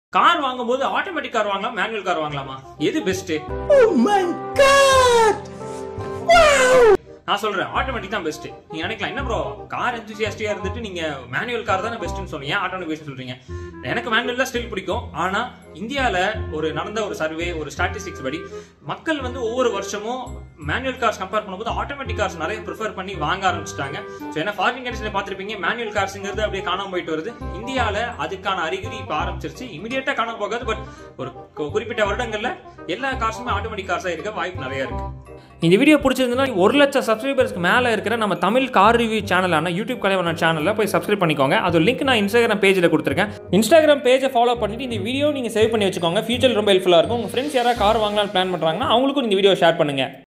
car வாங்கும்போது automatic car வாங்கலாம் manual car வாங்கலாமா எது பெஸ்ட் நான் சொல்றேன் ஆட்டோமேட்டிக் தான் பெஸ்ட் நீங்க நினைக்கலாம் என்ன ப்ரோ கார் எந்தூசியாஸ்டியா இருந்துட்டு நீங்க மேனுவல் கார் தானே பெஸ்ட்னு சொன்னீங்க ஆட்டோமேட்டிக் பெஸ்ட் சொல்றீங்க எனக்கு மேனுவல் தான் ஸ்டில் பிடிக்கும் ஆனா இந்தியால ஒரு நடந்த ஒரு சர்வே ஒரு ஸ்டாட்டிஸ்டிக்ஸ் படி மக்கள் வந்து ஒவ்வொரு வருஷமும் மேனுவல் கார்ஸ் கம்பேர் பண்ணும்போது ஆட்டோமேட்டிக் கார்ஸ் நிறைய ப்ரிஃபர் பண்ணி வாங்க ஆரம்பிச்சிட்டாங்க ஸோ ஏன்னா ஃபாரின் கண்ட்ரீஸ்ல பார்த்துருப்பீங்க மேனுவல் கார்ஸுங்கிறது அப்படியே காணாம போயிட்டு வருது இந்தியாவில் அதுக்கான அறிகுறி இப்போ ஆரம்பிச்சிருச்சு இமீடியட்டா காணாம போகாது பட் ஒரு கு- குறிப்பிட்ட வருடங்கள்ல எல்லா கார்ஸுமே ஆட்டோமேட்டிக் கார்ஸா இருக்க வாய்ப்பு நிறைய இருக்கு இந்த வீடியோ பிடிச்சிருந்ததுன்னா ஒரு லட்சம் சப்ஸ்கிரைபர்ஸ்க்கு மேலே இருக்கிற நம்ம தமிழ் கார் ரிவ்யூ சேனலான யூடியூப் கலைவன சேனலில் போய் சப்ஸ்கிரைப் பண்ணிக்கோங்க அது லிங்க் நான் இன்ஸ்டாகிராம் பேஜில் கொடுத்துருக்கேன் இன்ஸ்டாகிராம் பேஜை ஃபாலோ பண்ணிட்டு இந்த வீடியோ நீங்கள் சேவ் பண்ணி வச்சுக்கோங்க ஃபியூச்சர் ரொம்ப ஹெல்ப்ஃபுல்லாக இருக்கும் உங்கள் ஃப்ரெண்ட்ஸ் யாராவது கார் வாங்கலாம்னு பிளான் பண்ணுறாங்கன்னா அவங்களுக்கும் இந்த வீடியோ ஷேர் பண்ணுங்கள்